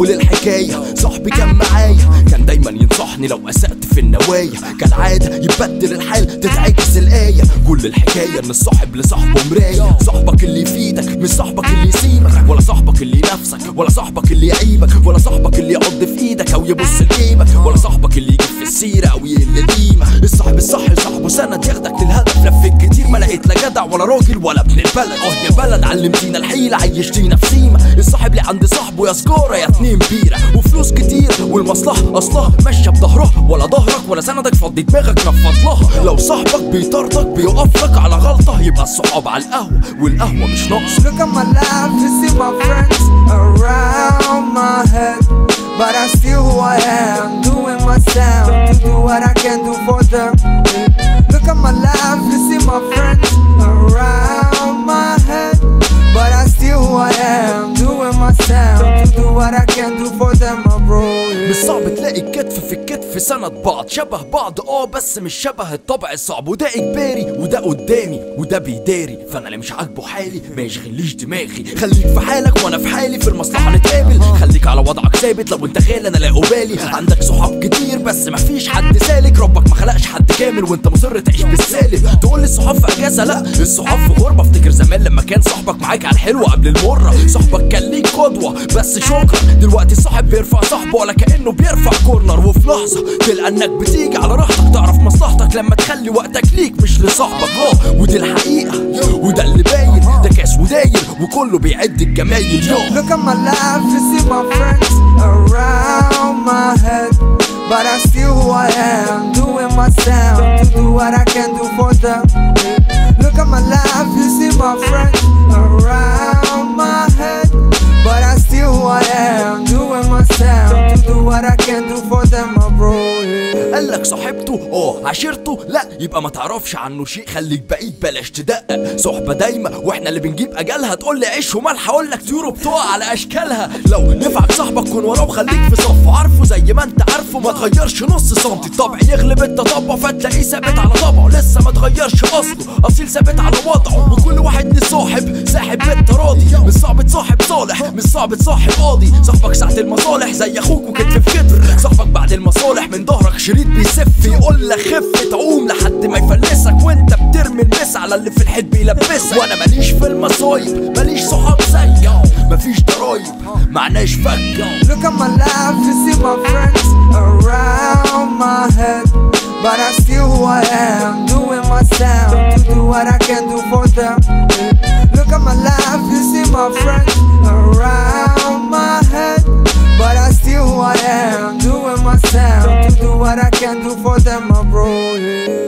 اول الحكايه صاحبي كان معايا كان دايما ينصحني لو اسأت في النوايا كالعاده يبدل الحال تتعكس الايه كل الحكايه ان الصاحب لصاحبه مرايه صاحبك اللي يفيدك مش صاحبك اللي يسيبك ولا صاحبك اللي ينافسك ولا صاحبك اللي يعيبك ولا صاحبك اللي يعض في ايدك او يبص لجيبك ولا صاحبك اللي يجيب في السيره او يقل قيمه الصاحب الصح صاحبه سند ياخدك للهدف لفت كتير ما لقيت لا جدع ولا راجل ولا ابن البلد اه يا بلد علمتينا الحيله عيشتينا في سيمه الصاحب اللي عند صاحبه يا سجاره يا اتنين بيره وفلوس كتير والمصلحه اصلها ماشيه بظهرها ولا ظهرك ولا سندك فضي دماغك نفض لها لو صاحبك بيطاردك بيقف لك على غلطه يبقى الصحاب على القهوه والقهوه مش ناقصه Look at my life, you see my friends around my head. But I still who I am, doing my sound to do what I can do for them. Look at my life, you see my friends around my head. But I still who I am, doing my sound to do what I can do for them, my bro. مش صعب تلاقي الكتف في الكتف سند بعض شبه بعض اه بس مش شبه الطبع الصعب وده اجباري وده قدامي وده بيداري فانا اللي مش عاجبه حالي ما يشغليش دماغي خليك في حالك وانا في حالي في المصلحه نتقابل خليك على وضعك ثابت لو انت غالي انا لا بالي عندك صحاب كتير بس مفيش حد سالك ربك ما خلقش حد كامل وانت مصر تعيش بالسالب تقول لي الصحاب في اجازه لا الصحاب في غربه افتكر زمان لما كان صاحبك معاك على الحلوه قبل المره صاحبك كان ليك قدوه بس شكرا دلوقتي صاحب بيرفع صاحبه ولا كانه بيرفع كورنر وفي لحظه تلقى انك بتيجي على راحتك تعرف مصلحتك لما تخلي وقتك ليك مش لصاحبك اه ودي الحقيقه وده اللي باين ده كاس وداير وكله بيعد الجمايل يو Look at my life, you see my friends around my head. But I still who I am, doing my sound to do what I can do for them. Look at my life, you see my friends around my head. But I still who I am, doing my sound to do what I can do for them, my bro. yeah. قالك صاحبته اه عشيرته لا يبقى ما تعرفش عنه شيء خليك بعيد بلاش تدقق صحبة دايمة واحنا اللي بنجيب اجلها تقول لي عيش وملح اقول لك طيور بتقع على اشكالها لو نفعك صاحبك كن وراه وخليك في صفه عارفه زي ما انت عارفه ما تغيرش نص سنتي الطبع يغلب التطبع فتلاقيه ثابت على طبعه لسه ما تغيرش اصله اصيل ثابت على وضعه وكل واحد ليه صاحب ساحب بالتراضي مش صعب تصاحب صالح مش صعب تصاحب قاضي صاحبك ساعة المصالح زي اخوك وكتف في كتف صاحبك بعد المصالح من ظهرك شريط بيسف يقول لك خف تعوم لحد ما يفلسك وانت بترمي المس على اللي في الحيط بيلبسك وانا ماليش في المصايب ماليش صحاب زيك مفيش ضرايب معناش فك Look at my life, you see my friends around my head. But I still who I am, doing my sound to do what I can do for them. Look at my life, you see my friends around my head. But I still who I am, doing my sound to do what I can do for them, my bro. Yeah.